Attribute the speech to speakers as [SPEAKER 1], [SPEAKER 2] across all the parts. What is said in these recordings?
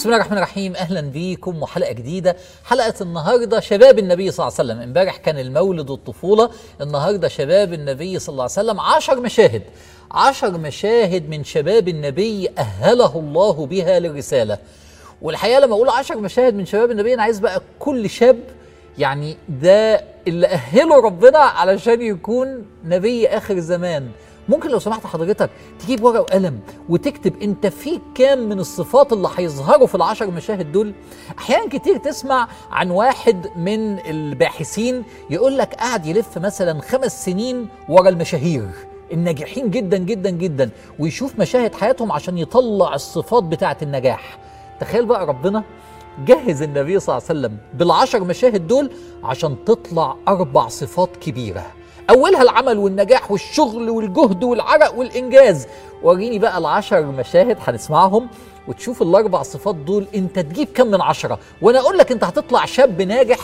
[SPEAKER 1] بسم الله الرحمن الرحيم اهلا بيكم وحلقه جديده حلقه النهارده شباب النبي صلى الله عليه وسلم امبارح كان المولد والطفوله النهارده شباب النبي صلى الله عليه وسلم عشر مشاهد عشر مشاهد من شباب النبي اهله الله بها للرساله والحقيقه لما اقول عشر مشاهد من شباب النبي انا عايز بقى كل شاب يعني ده اللي اهله ربنا علشان يكون نبي اخر الزمان ممكن لو سمحت حضرتك تجيب ورقه وقلم وتكتب انت فيك كام من الصفات اللي هيظهروا في العشر مشاهد دول احيانا كتير تسمع عن واحد من الباحثين يقول لك قاعد يلف مثلا خمس سنين ورا المشاهير الناجحين جدا جدا جدا ويشوف مشاهد حياتهم عشان يطلع الصفات بتاعه النجاح تخيل بقى ربنا جهز النبي صلى الله عليه وسلم بالعشر مشاهد دول عشان تطلع اربع صفات كبيره اولها العمل والنجاح والشغل والجهد والعرق والانجاز وريني بقى العشر مشاهد هنسمعهم وتشوف الاربع صفات دول انت تجيب كم من عشرة وانا اقول لك انت هتطلع شاب ناجح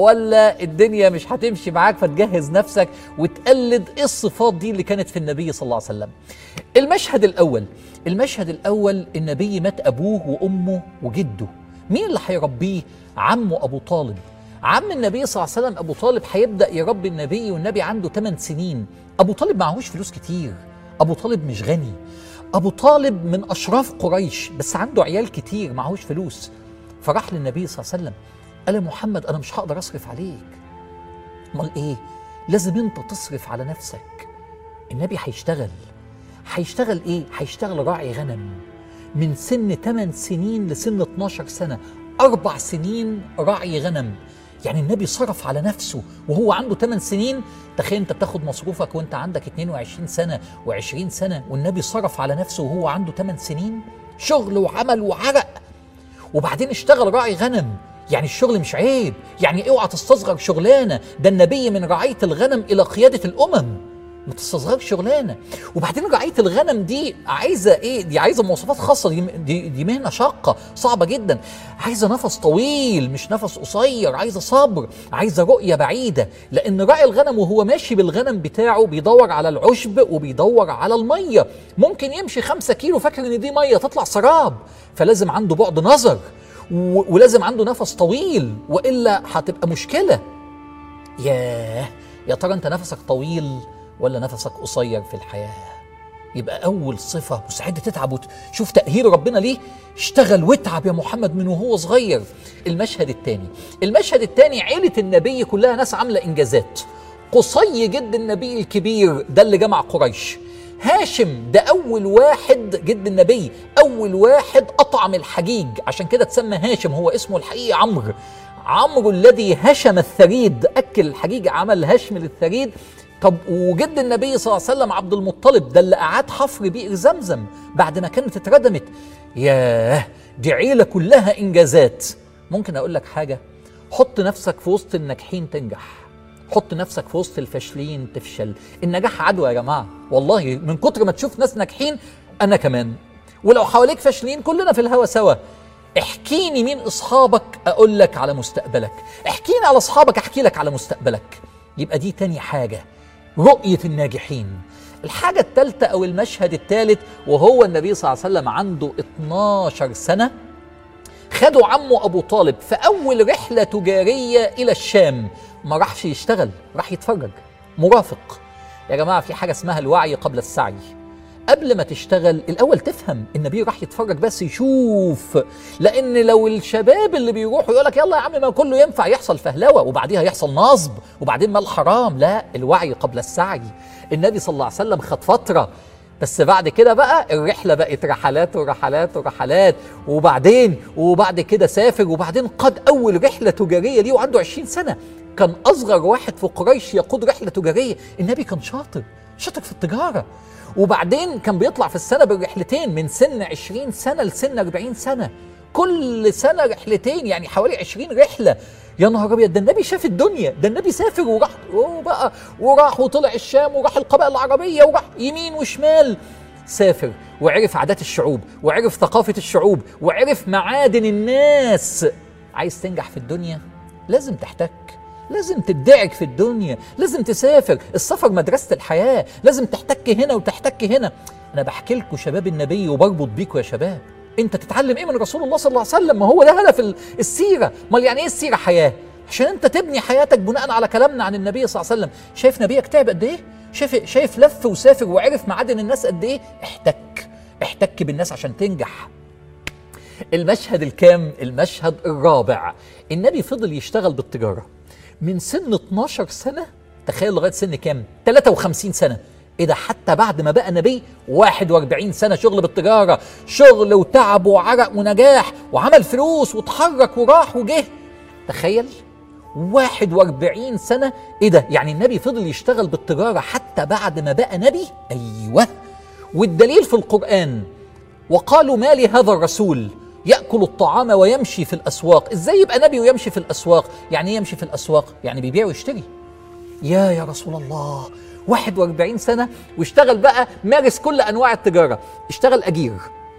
[SPEAKER 1] ولا الدنيا مش هتمشي معاك فتجهز نفسك وتقلد ايه الصفات دي اللي كانت في النبي صلى الله عليه وسلم المشهد الاول المشهد الاول النبي مات ابوه وامه وجده مين اللي هيربيه عمه ابو طالب عم النبي صلى الله عليه وسلم ابو طالب هيبدا يربي النبي والنبي عنده 8 سنين ابو طالب معهوش فلوس كتير ابو طالب مش غني ابو طالب من اشراف قريش بس عنده عيال كتير معهوش فلوس فراح للنبي صلى الله عليه وسلم قال يا محمد انا مش هقدر اصرف عليك امال ايه لازم انت تصرف على نفسك النبي هيشتغل هيشتغل ايه هيشتغل راعي غنم من سن 8 سنين لسن 12 سنه اربع سنين راعي غنم يعني النبي صرف على نفسه وهو عنده 8 سنين تخيل انت بتاخد مصروفك وانت عندك 22 سنه و20 سنه والنبي صرف على نفسه وهو عنده 8 سنين شغل وعمل وعرق وبعدين اشتغل راعي غنم يعني الشغل مش عيب يعني اوعى تستصغر شغلانه ده النبي من رعايه الغنم الى قياده الامم ما تستصغرش شغلانه وبعدين رعايه الغنم دي عايزه ايه دي عايزه مواصفات خاصه دي دي, دي مهنه شاقه صعبه جدا عايزه نفس طويل مش نفس قصير عايزه صبر عايزه رؤيه بعيده لان راعي الغنم وهو ماشي بالغنم بتاعه بيدور على العشب وبيدور على الميه ممكن يمشي خمسة كيلو فاكر ان دي ميه تطلع سراب فلازم عنده بعد نظر و- ولازم عنده نفس طويل والا هتبقى مشكله ياه يا ترى انت نفسك طويل ولا نفسك قصير في الحياه يبقى اول صفه مستعد تتعب وتشوف تاهيل ربنا ليه اشتغل واتعب يا محمد من وهو صغير المشهد الثاني المشهد الثاني عيله النبي كلها ناس عامله انجازات قصي جد النبي الكبير ده اللي جمع قريش هاشم ده اول واحد جد النبي اول واحد اطعم الحجيج عشان كده تسمى هاشم هو اسمه الحقيقي عمرو عمرو الذي هشم الثريد اكل الحجيج عمل هشم للثريد طب وجد النبي صلى الله عليه وسلم عبد المطلب ده اللي اعاد حفر بئر زمزم بعد ما كانت اتردمت ياه دي عيله كلها انجازات ممكن اقول لك حاجه حط نفسك في وسط الناجحين تنجح حط نفسك في وسط الفاشلين تفشل النجاح عدوى يا جماعه والله من كتر ما تشوف ناس ناجحين انا كمان ولو حواليك فاشلين كلنا في الهوا سوا احكيني مين اصحابك اقول لك على مستقبلك احكيني على اصحابك احكي لك على مستقبلك يبقى دي تاني حاجه رؤيه الناجحين الحاجه الثالثه او المشهد الثالث وهو النبي صلى الله عليه وسلم عنده 12 سنه خدوا عمه ابو طالب في اول رحله تجاريه الى الشام ما راحش يشتغل راح يتفرج مرافق يا جماعه في حاجه اسمها الوعي قبل السعي قبل ما تشتغل الاول تفهم النبي راح يتفرج بس يشوف لان لو الشباب اللي بيروحوا يقول لك يلا يا عم ما كله ينفع يحصل فهلوه وبعديها يحصل نصب وبعدين مال حرام لا الوعي قبل السعي النبي صلى الله عليه وسلم خد فتره بس بعد كده بقى الرحله بقت رحلات ورحلات ورحلات وبعدين وبعد كده سافر وبعدين قاد اول رحله تجاريه ليه وعنده 20 سنه كان اصغر واحد في قريش يقود رحله تجاريه النبي كان شاطر شاطر في التجاره وبعدين كان بيطلع في السنه بالرحلتين من سن 20 سنه لسن 40 سنه كل سنه رحلتين يعني حوالي 20 رحله يا نهار ابيض ده النبي شاف الدنيا ده النبي سافر وراح وبقى وراح وطلع الشام وراح القبائل العربيه وراح يمين وشمال سافر وعرف عادات الشعوب وعرف ثقافه الشعوب وعرف معادن الناس عايز تنجح في الدنيا لازم تحتك لازم تدعك في الدنيا لازم تسافر السفر مدرسة الحياة لازم تحتك هنا وتحتك هنا أنا بحكي لكم شباب النبي وبربط بيكم يا شباب انت تتعلم ايه من رسول الله صلى الله عليه وسلم ما هو ده هدف ال- السيره امال يعني ايه السيره حياه عشان انت تبني حياتك بناء على كلامنا عن النبي صلى الله عليه وسلم شايف نبيك تعب قد ايه شايف شايف لف وسافر وعرف معادن الناس قد ايه احتك احتك بالناس عشان تنجح المشهد الكام المشهد الرابع النبي فضل يشتغل بالتجارة من سن 12 سنة تخيل لغاية سن كام 53 سنة ايه ده حتى بعد ما بقى نبي 41 سنة شغل بالتجارة شغل وتعب وعرق ونجاح وعمل فلوس وتحرك وراح وجه تخيل 41 سنة ايه ده يعني النبي فضل يشتغل بالتجارة حتى بعد ما بقى نبي ايوه والدليل في القرآن وقالوا ما لهذا الرسول يأكل الطعام ويمشي في الأسواق إزاي يبقى نبي ويمشي في الأسواق يعني إيه يمشي في الأسواق يعني بيبيع ويشتري يا يا رسول الله 41 سنة واشتغل بقى مارس كل أنواع التجارة اشتغل أجير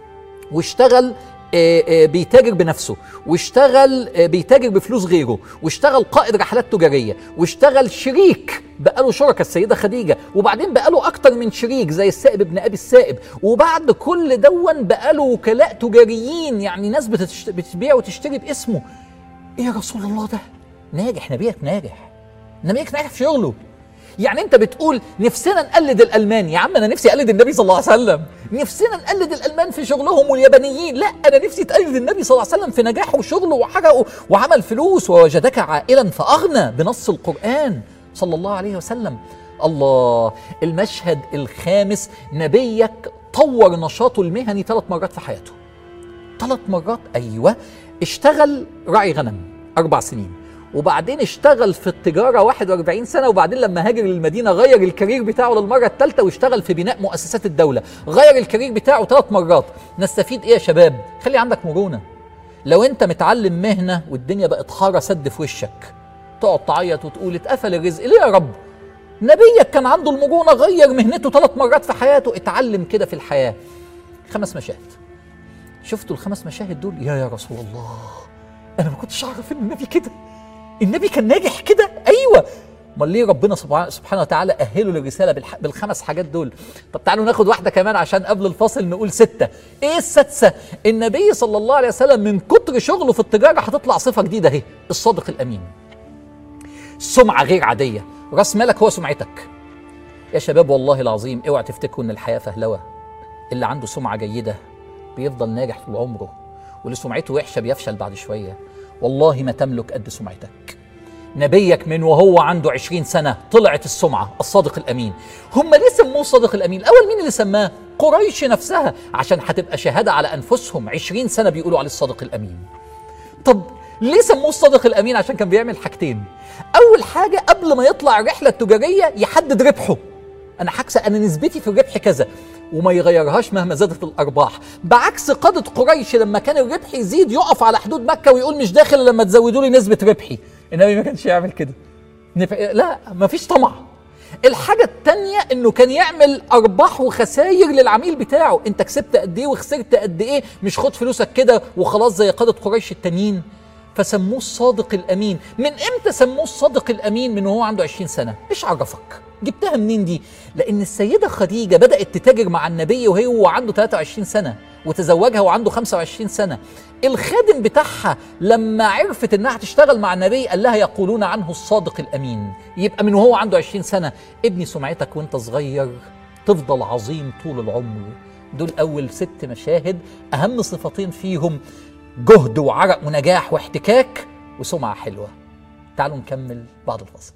[SPEAKER 1] واشتغل آه، آه، بيتاجر بنفسه واشتغل آه، بيتاجر بفلوس غيره واشتغل قائد رحلات تجارية واشتغل شريك بقاله شركة السيدة خديجة وبعدين بقاله أكتر من شريك زي السائب ابن أبي السائب وبعد كل دون بقاله وكلاء تجاريين يعني ناس بتشت- بتبيع وتشتري باسمه ايه يا رسول الله ده ناجح نبيك ناجح نبيك ناجح في شغله يعني انت بتقول نفسنا نقلد الالمان يا عم انا نفسي اقلد النبي صلى الله عليه وسلم نفسنا نقلد الالمان في شغلهم واليابانيين لا انا نفسي تقلد النبي صلى الله عليه وسلم في نجاحه وشغله وحرقه وعمل فلوس ووجدك عائلا فاغنى بنص القران صلى الله عليه وسلم الله المشهد الخامس نبيك طور نشاطه المهني ثلاث مرات في حياته ثلاث مرات ايوه اشتغل راعي غنم اربع سنين وبعدين اشتغل في التجاره 41 سنه وبعدين لما هاجر للمدينه غير الكارير بتاعه للمره الثالثه واشتغل في بناء مؤسسات الدوله غير الكارير بتاعه ثلاث مرات نستفيد ايه يا شباب خلي عندك مرونه لو انت متعلم مهنه والدنيا بقت حاره سد في وشك تقعد تعيط وتقول اتقفل الرزق ليه يا رب نبيك كان عنده المرونه غير مهنته ثلاث مرات في حياته اتعلم كده في الحياه خمس مشاهد شفتوا الخمس مشاهد دول يا يا رسول الله انا ما كنتش اعرف ان النبي كده النبي كان ناجح كده ايوه امال ليه ربنا سبحانه سبحانه وتعالى اهله للرساله بالح... بالخمس حاجات دول طب تعالوا ناخد واحده كمان عشان قبل الفاصل نقول سته ايه السادسه النبي صلى الله عليه وسلم من كتر شغله في التجاره هتطلع صفه جديده اهي الصادق الامين سمعه غير عاديه راس مالك هو سمعتك يا شباب والله العظيم اوعى تفتكروا ان الحياه فهلوه اللي عنده سمعه جيده بيفضل ناجح طول عمره واللي سمعته وحشه بيفشل بعد شويه والله ما تملك قد سمعتك نبيك من وهو عنده عشرين سنة طلعت السمعة الصادق الأمين هم ليه سموه الصادق الأمين الأول مين اللي سماه قريش نفسها عشان هتبقى شهادة على أنفسهم عشرين سنة بيقولوا عليه الصادق الأمين طب ليه سموه الصادق الأمين عشان كان بيعمل حاجتين أول حاجة قبل ما يطلع الرحلة التجارية يحدد ربحه انا حكسه انا نسبتي في الربح كذا وما يغيرهاش مهما زادت الارباح بعكس قاده قريش لما كان الربح يزيد يقف على حدود مكه ويقول مش داخل لما تزودوا لي نسبه ربحي النبي ما كانش يعمل كده نف... لا ما فيش طمع الحاجة التانية انه كان يعمل ارباح وخساير للعميل بتاعه انت كسبت قد ايه وخسرت قد ايه مش خد فلوسك كده وخلاص زي قادة قريش التانيين فسموه الصادق الامين من امتى سموه الصادق الامين من وهو عنده 20 سنة ايش عرفك جبتها منين دي لان السيدة خديجة بدأت تتاجر مع النبي وهي وهو عنده 23 سنة وتزوجها وعنده 25 سنة الخادم بتاعها لما عرفت انها هتشتغل مع النبي قال لها يقولون عنه الصادق الامين يبقى من وهو عنده 20 سنة ابني سمعتك وانت صغير تفضل عظيم طول العمر دول اول ست مشاهد اهم صفتين فيهم جهد وعرق ونجاح واحتكاك وسمعة حلوة تعالوا نكمل بعد الفاصل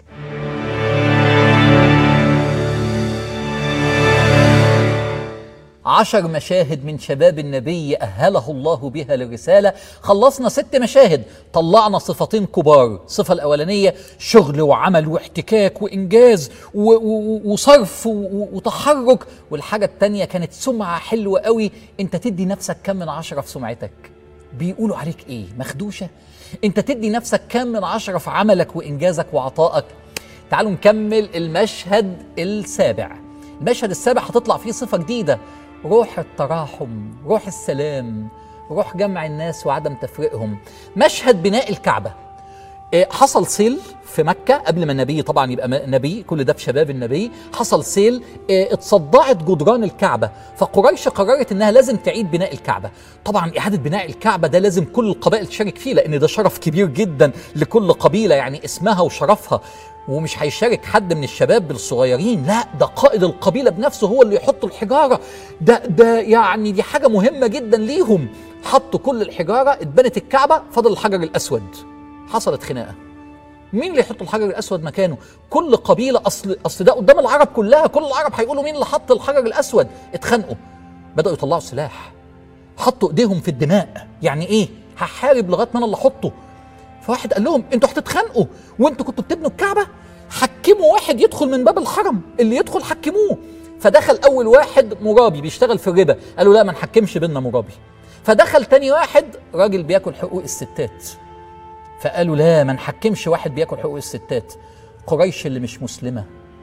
[SPEAKER 1] عشر مشاهد من شباب النبي أهله الله بها للرسالة خلصنا ست مشاهد طلعنا صفتين كبار الصفة الأولانية شغل وعمل واحتكاك وإنجاز و- و- وصرف و- وتحرك والحاجة التانية كانت سمعة حلوة قوي أنت تدي نفسك كم من عشرة في سمعتك بيقولوا عليك إيه مخدوشة أنت تدي نفسك كم من عشرة في عملك وإنجازك وعطائك تعالوا نكمل المشهد السابع المشهد السابع هتطلع فيه صفة جديدة روح التراحم روح السلام روح جمع الناس وعدم تفريقهم مشهد بناء الكعبة آه، حصل سيل في مكة قبل ما النبي طبعا يبقى م- نبي كل ده في شباب النبي حصل سيل آه، اتصدعت جدران الكعبة فقريش قررت انها لازم تعيد بناء الكعبة طبعا اعادة بناء الكعبة ده لازم كل القبائل تشارك فيه لان ده شرف كبير جدا لكل قبيلة يعني اسمها وشرفها ومش هيشارك حد من الشباب الصغيرين لا ده قائد القبيلة بنفسه هو اللي يحط الحجارة ده ده يعني دي حاجة مهمة جدا ليهم حطوا كل الحجارة اتبنت الكعبة فضل الحجر الأسود حصلت خناقة مين اللي يحط الحجر الاسود مكانه كل قبيله اصل اصل ده قدام العرب كلها كل العرب هيقولوا مين اللي حط الحجر الاسود اتخانقوا بداوا يطلعوا سلاح حطوا ايديهم في الدماء يعني ايه هحارب لغايه ما انا اللي احطه فواحد قال لهم انتوا هتتخانقوا وانتوا كنتوا بتبنوا الكعبه حكموا واحد يدخل من باب الحرم اللي يدخل حكموه فدخل اول واحد مرابي بيشتغل في الربا قالوا لا ما نحكمش بينا مرابي فدخل تاني واحد راجل بياكل حقوق الستات فقالوا لا ما نحكمش واحد بياكل حقوق الستات قريش اللي مش مسلمه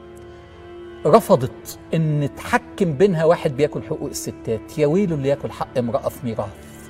[SPEAKER 1] رفضت ان تحكم بينها واحد بياكل حقوق الستات يا ويله اللي ياكل حق امراه في ميراث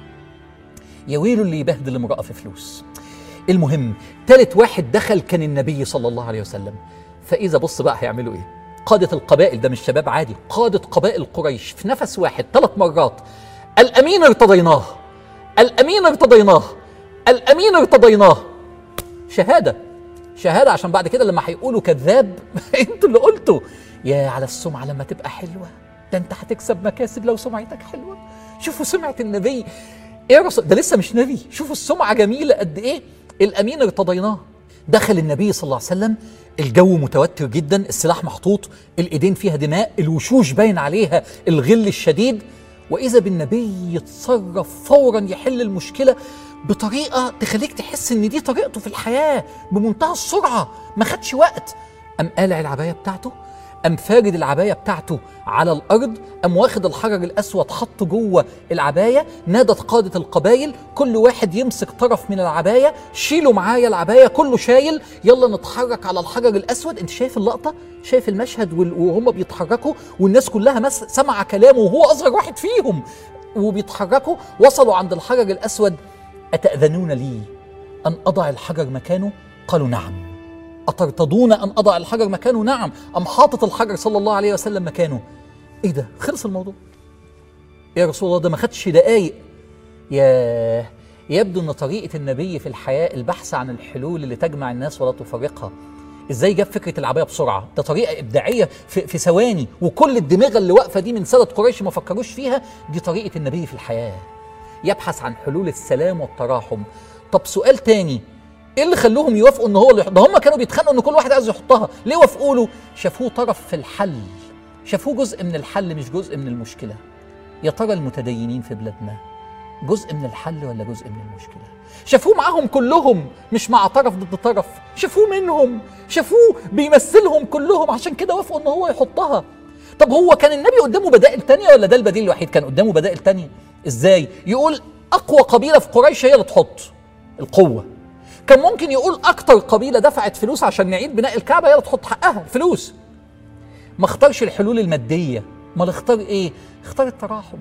[SPEAKER 1] يا ويله اللي يبهدل امراه في فلوس المهم تالت واحد دخل كان النبي صلى الله عليه وسلم فاذا بص بقى هيعملوا ايه قادة القبائل ده مش شباب عادي قادة قبائل قريش في نفس واحد ثلاث مرات الأمين ارتضيناه الأمين ارتضيناه الأمين ارتضيناه شهادة شهادة عشان بعد كده لما هيقولوا كذاب انتوا اللي قلتوا يا على السمعة لما تبقى حلوة ده انت هتكسب مكاسب لو سمعتك حلوة شوفوا سمعة النبي ايه يا رسول ده لسه مش نبي شوفوا السمعة جميلة قد ايه الأمين ارتضيناه دخل النبي صلى الله عليه وسلم الجو متوتر جدا السلاح محطوط الايدين فيها دماء الوشوش باين عليها الغل الشديد واذا بالنبي يتصرف فورا يحل المشكله بطريقه تخليك تحس ان دي طريقته في الحياه بمنتهى السرعه ما خدش وقت قام قالع العبايه بتاعته قام فارد العبايه بتاعته على الارض قام واخد الحجر الاسود حطه جوه العبايه نادت قاده القبايل كل واحد يمسك طرف من العبايه شيلوا معايا العبايه كله شايل يلا نتحرك على الحجر الاسود انت شايف اللقطه شايف المشهد وال- وهم بيتحركوا والناس كلها مس سمع كلامه وهو اصغر واحد فيهم وبيتحركوا وصلوا عند الحجر الاسود اتاذنون لي ان اضع الحجر مكانه قالوا نعم أترتضون أن أضع الحجر مكانه؟ نعم أم حاطط الحجر صلى الله عليه وسلم مكانه إيه ده؟ خلص الموضوع يا رسول الله ده ما خدش دقايق يا يبدو أن طريقة النبي في الحياة البحث عن الحلول اللي تجمع الناس ولا تفرقها ازاي جاب فكره العبايه بسرعه ده طريقه ابداعيه في, في ثواني وكل الدماغه اللي واقفه دي من ساده قريش ما فكروش فيها دي طريقه النبي في الحياه يبحث عن حلول السلام والتراحم طب سؤال تاني ايه اللي خلوهم يوافقوا ان هو اللي ده هم كانوا بيتخانقوا ان كل واحد عايز يحطها ليه وافقوا له شافوه طرف في الحل شافوه جزء من الحل مش جزء من المشكله يا ترى المتدينين في بلادنا جزء من الحل ولا جزء من المشكله شافوه معاهم كلهم مش مع طرف ضد طرف شافوه منهم شافوه بيمثلهم كلهم عشان كده وافقوا ان هو يحطها طب هو كان النبي قدامه بدائل تانية ولا ده البديل الوحيد كان قدامه بدائل تانية ازاي يقول اقوى قبيله في قريش هي اللي تحط القوه كان ممكن يقول اكتر قبيله دفعت فلوس عشان نعيد بناء الكعبه هي اللي تحط حقها الفلوس ما اختارش الحلول الماديه ما اختار ايه اختار التراحم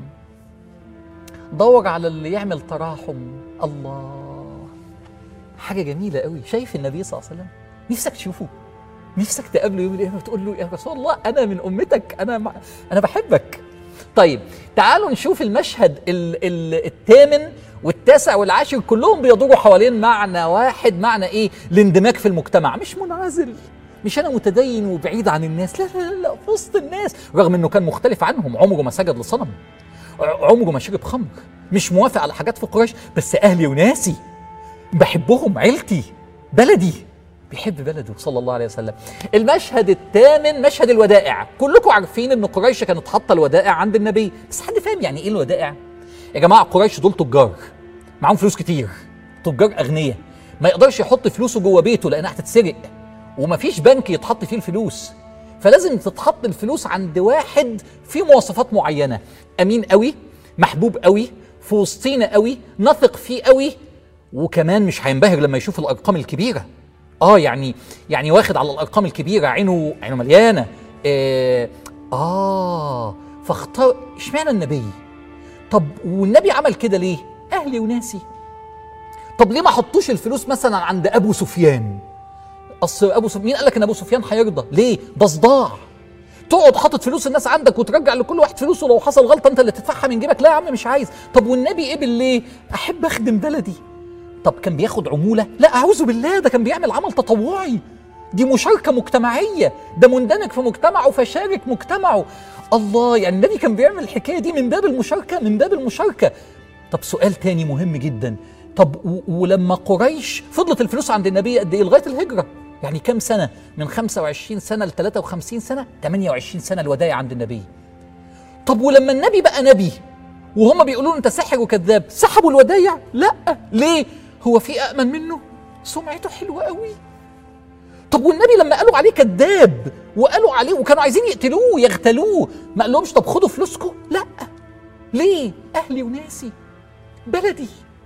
[SPEAKER 1] دور على اللي يعمل تراحم الله حاجه جميله قوي شايف النبي صلى الله عليه وسلم نفسك تشوفه نفسك تقابله يوم القيامه وتقول له يا رسول الله انا من امتك انا مع... انا بحبك طيب تعالوا نشوف المشهد ال... ال... الثامن والتاسع والعاشر كلهم بيدوروا حوالين معنى واحد معنى ايه الاندماج في المجتمع مش منعزل مش انا متدين وبعيد عن الناس لا لا لا, لا في وسط الناس رغم انه كان مختلف عنهم عمره ما سجد لصنم ع- عمره ما شرب خمر مش موافق على حاجات في قريش بس اهلي وناسي بحبهم عيلتي بلدي بيحب بلده صلى الله عليه وسلم المشهد الثامن مشهد الودائع كلكم عارفين ان قريش كانت حاطه الودائع عند النبي بس حد فاهم يعني ايه الودائع يا جماعه قريش دول تجار معاهم فلوس كتير تجار اغنياء ما يقدرش يحط فلوسه جوه بيته لانها هتتسرق ومفيش بنك يتحط فيه الفلوس فلازم تتحط الفلوس عند واحد فيه مواصفات معينه امين قوي محبوب قوي في وسطينا قوي نثق فيه قوي وكمان مش هينبهر لما يشوف الارقام الكبيره اه يعني يعني واخد على الارقام الكبيره عينه عينه مليانه اه, آه فاختار اشمعنى النبي طب والنبي عمل كده ليه اهلي وناسي طب ليه ما حطوش الفلوس مثلا عند ابو سفيان اصل ابو سفيان مين قال لك ان ابو سفيان هيرضى ليه ده صداع تقعد حاطط فلوس الناس عندك وترجع لكل واحد فلوسه لو حصل غلطه انت اللي تدفعها من جيبك لا يا عم مش عايز طب والنبي قبل ليه احب اخدم بلدي طب كان بياخد عموله لا اعوذ بالله ده كان بيعمل عمل تطوعي دي مشاركه مجتمعيه ده مندمج في مجتمعه فشارك مجتمعه الله يعني النبي كان بيعمل الحكايه دي من باب المشاركه من باب المشاركه طب سؤال تاني مهم جدا طب و- ولما قريش فضلت الفلوس عند النبي قد ايه لغايه الهجره يعني كم سنه من 25 سنه ل 53 سنه 28 سنه الوداع عند النبي طب ولما النبي بقى نبي وهم بيقولوا له انت ساحر وكذاب سحبوا الودايع لا ليه هو في امن منه سمعته حلوه قوي طب والنبي لما قالوا عليه كذاب وقالوا عليه وكانوا عايزين يقتلوه يغتالوه ما قالهمش طب خدوا فلوسكم لا ليه اهلي وناسي بلدي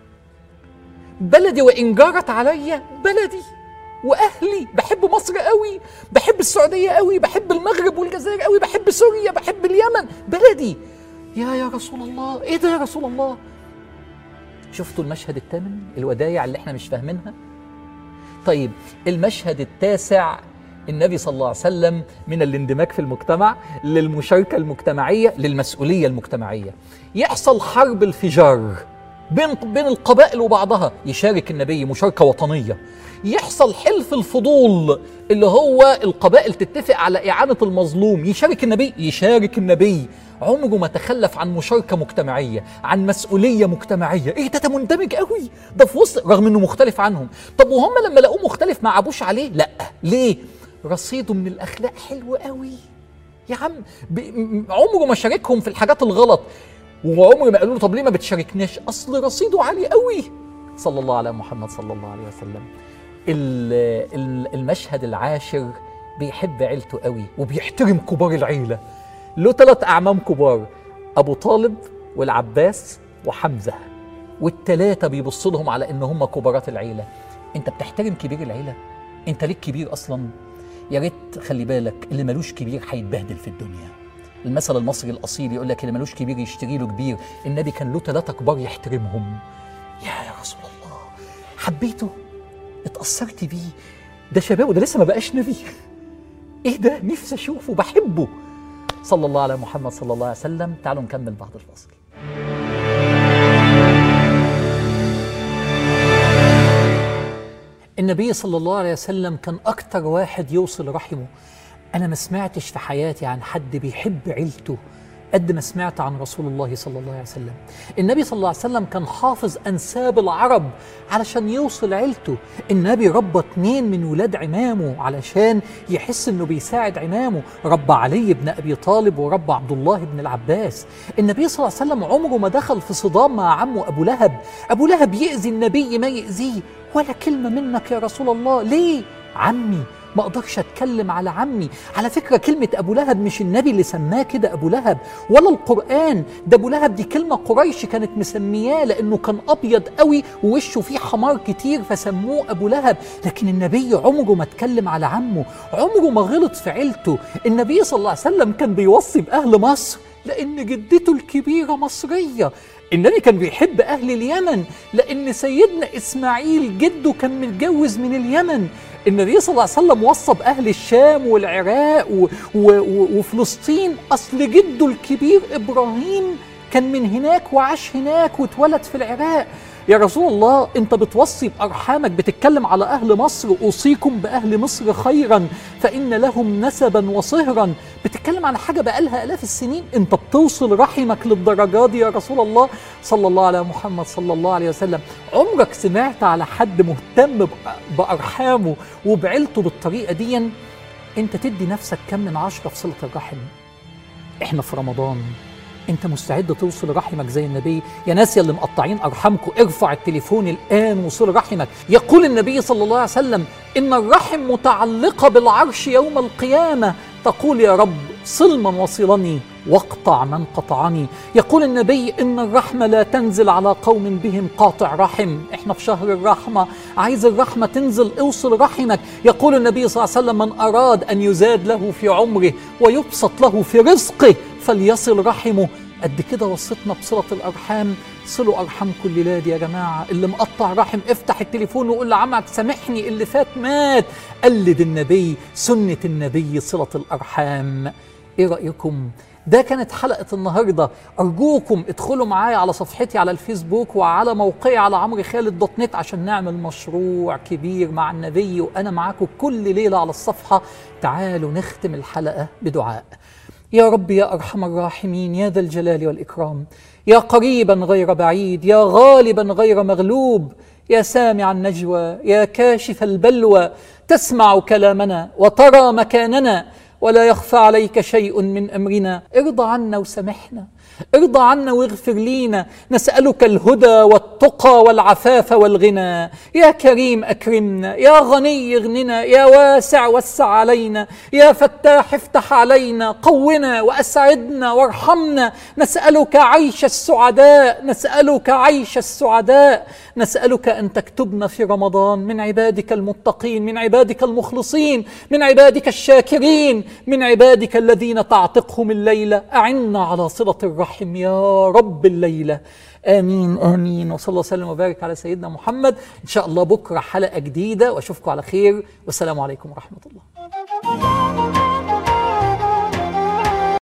[SPEAKER 1] بلدي وان جارت عليا بلدي واهلي بحب مصر قوي بحب السعوديه قوي بحب المغرب والجزائر قوي بحب سوريا بحب اليمن بلدي يا يا رسول الله ايه ده يا رسول الله شفتوا المشهد الثامن الودايع اللي احنا مش فاهمينها طيب المشهد التاسع النبي صلى الله عليه وسلم من الاندماج في المجتمع للمشاركة المجتمعية للمسؤولية المجتمعية يحصل حرب الفجار بين بين القبائل وبعضها يشارك النبي مشاركة وطنية يحصل حلف الفضول اللي هو القبائل تتفق على إعانة المظلوم يشارك النبي يشارك النبي عمره ما تخلف عن مشاركة مجتمعية عن مسؤولية مجتمعية ايه ده ده مندمج قوي ده في وسط رغم انه مختلف عنهم طب وهم لما لقوه مختلف ما عابوش عليه لا ليه رصيده من الاخلاق حلو قوي يا عم ب... م- عمره ما شاركهم في الحاجات الغلط وعمره ما قالوا له طب ليه ما بتشاركناش اصل رصيده عالي قوي صلى الله على محمد صلى الله عليه وسلم ال- ال- المشهد العاشر بيحب عيلته قوي وبيحترم كبار العيله له ثلاث اعمام كبار ابو طالب والعباس وحمزه والثلاثه بيبص لهم على ان هم كبارات العيله انت بتحترم كبير العيله انت ليك كبير اصلا يا ريت خلي بالك اللي ملوش كبير هيتبهدل في الدنيا المثل المصري الاصيل يقول لك اللي ملوش كبير يشتري له كبير النبي كان له ثلاثه كبار يحترمهم يا يا رسول الله حبيته اتأثرت بيه ده شباب وده لسه ما بقاش نبي ايه ده نفسي اشوفه بحبه صلى الله على محمد صلى الله عليه وسلم تعالوا نكمل بعد الفاصل النبي صلى الله عليه وسلم كان أكتر واحد يوصل رحمه أنا ما سمعتش في حياتي عن حد بيحب عيلته قد ما سمعت عن رسول الله صلى الله عليه وسلم النبي صلى الله عليه وسلم كان حافظ أنساب العرب علشان يوصل عيلته النبي ربى اتنين من ولاد عمامه علشان يحس انه بيساعد عمامه ربى علي بن ابي طالب وربى عبد الله بن العباس النبي صلى الله عليه وسلم عمره ما دخل في صدام مع عمه ابو لهب ابو لهب يأذي النبي ما يأذيه ولا كلمة منك يا رسول الله ليه عمي ما اقدرش اتكلم على عمي على فكره كلمه ابو لهب مش النبي اللي سماه كده ابو لهب ولا القران ده ابو لهب دي كلمه قريش كانت مسمياه لانه كان ابيض قوي ووشه فيه حمار كتير فسموه ابو لهب لكن النبي عمره ما اتكلم على عمه عمره ما غلط في عيلته النبي صلى الله عليه وسلم كان بيوصي باهل مصر لان جدته الكبيره مصريه النبي كان بيحب أهل اليمن لأن سيدنا إسماعيل جده كان متجوز من اليمن النبي صلى الله عليه وسلم وصى بأهل الشام والعراق و و و وفلسطين أصل جده الكبير إبراهيم كان من هناك وعاش هناك واتولد في العراق يا رسول الله انت بتوصي بارحامك بتتكلم على اهل مصر اوصيكم باهل مصر خيرا فان لهم نسبا وصهرا بتتكلم على حاجه بقالها الاف السنين انت بتوصل رحمك للدرجات دي يا رسول الله صلى الله على محمد صلى الله عليه وسلم عمرك سمعت على حد مهتم بأ- بارحامه وبعيلته بالطريقه دي انت تدي نفسك كم من عشرة في صله الرحم احنا في رمضان انت مستعد توصل رحمك زي النبي يا ناس يا اللي مقطعين ارحامكم ارفع التليفون الان وصل رحمك يقول النبي صلى الله عليه وسلم ان الرحم متعلقه بالعرش يوم القيامه تقول يا رب صل من وصلني واقطع من قطعني يقول النبي ان الرحمه لا تنزل على قوم بهم قاطع رحم احنا في شهر الرحمه عايز الرحمه تنزل اوصل رحمك يقول النبي صلى الله عليه وسلم من اراد ان يزاد له في عمره ويبسط له في رزقه فليصل رحمه قد كده وصيتنا بصلة الأرحام صلوا أرحامكم الليلة دي يا جماعة اللي مقطع رحم افتح التليفون وقول لعمك سامحني اللي فات مات قلد النبي سنة النبي صلة الأرحام إيه رأيكم؟ ده كانت حلقة النهاردة أرجوكم ادخلوا معايا على صفحتي على الفيسبوك وعلى موقعي على عمرو خالد دوت نت عشان نعمل مشروع كبير مع النبي وأنا معاكم كل ليلة على الصفحة تعالوا نختم الحلقة بدعاء يا رب يا أرحم الراحمين يا ذا الجلال والإكرام يا قريبا غير بعيد يا غالبا غير مغلوب يا سامع النجوى يا كاشف البلوى تسمع كلامنا وترى مكاننا ولا يخفى عليك شيء من امرنا ارضى عنا وسامحنا ارضى عنا واغفر لينا نسالك الهدى والتقى والعفاف والغنى يا كريم اكرمنا يا غني اغننا يا واسع وسع علينا يا فتاح افتح علينا قونا واسعدنا وارحمنا نسالك عيش السعداء نسالك عيش السعداء نسالك ان تكتبنا في رمضان من عبادك المتقين من عبادك المخلصين من عبادك الشاكرين من عبادك الذين تعتقهم الليله اعنا على صله الرحم يا رب الليله امين امين وصلى الله وسلم وبارك على سيدنا محمد ان شاء الله بكره حلقه جديده واشوفكم على خير والسلام عليكم ورحمه الله